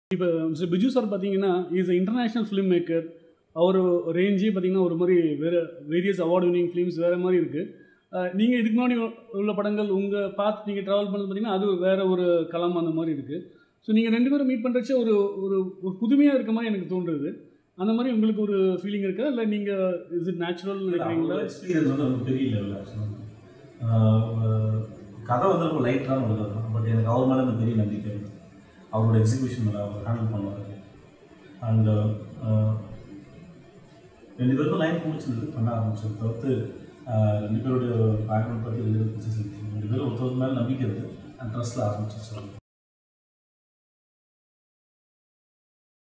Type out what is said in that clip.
இப்போ mister Biju sir பார்த்தீங்கன்னா is international film maker அவர் ரேஞ்சே பார்த்தீங்கன்னா ஒரு மாதிரி வேறு வேரியஸ் அவார்ட் வினிங் ஃபிலிம்ஸ் வேறு மாதிரி இருக்குது நீங்கள் இதுக்கு முன்னாடி உள்ள படங்கள் உங்கள் பார்த்து நீங்கள் ட்ராவல் பண்ணது பார்த்தீங்கன்னா அது வேறு ஒரு களம் அந்த மாதிரி இருக்குது ஸோ நீங்கள் ரெண்டு பேரும் மீட் பண்ணுறச்ச ஒரு ஒரு ஒரு புதுமையாக இருக்க மாதிரி எனக்கு தோன்றுது அந்த மாதிரி உங்களுக்கு ஒரு ஃபீலிங் இருக்கா இல்லை நீங்கள் இஸ் இட் நேச்சுரல் நினைக்கிறீங்களா எக்ஸ்பீரியன்ஸ் வந்து ரொம்ப பெரிய லெவலில் ஆக்சுவலாக கதை வந்து ரொம்ப லைட்டான ஒரு கதை தான் பட் எனக்கு அவர் மேலே இந்த பெரிய நம்பிக்கை இருக்குது அவரோட எக்ஸிபியூஷன் மேலே அவர் ஹேண்டில் பண்ணுவார் அண்ட் ரெண்டு பேருக்கும் லைன் பிடிச்சிருந்து பண்ண ஆரம்பிச்சது தவிர்த்து ஆஹ் ரெண்டு பேருடைய பேக்ரவுண்ட் பற்றி ரெண்டு பேரும் ரெண்டு பேரும் ஒருத்தருக்கு மேலே நம்பிக்கை இருக்குது அண்ட் ட்ரஸ்ட்டில் ஆரம்பிச்சிருச்சு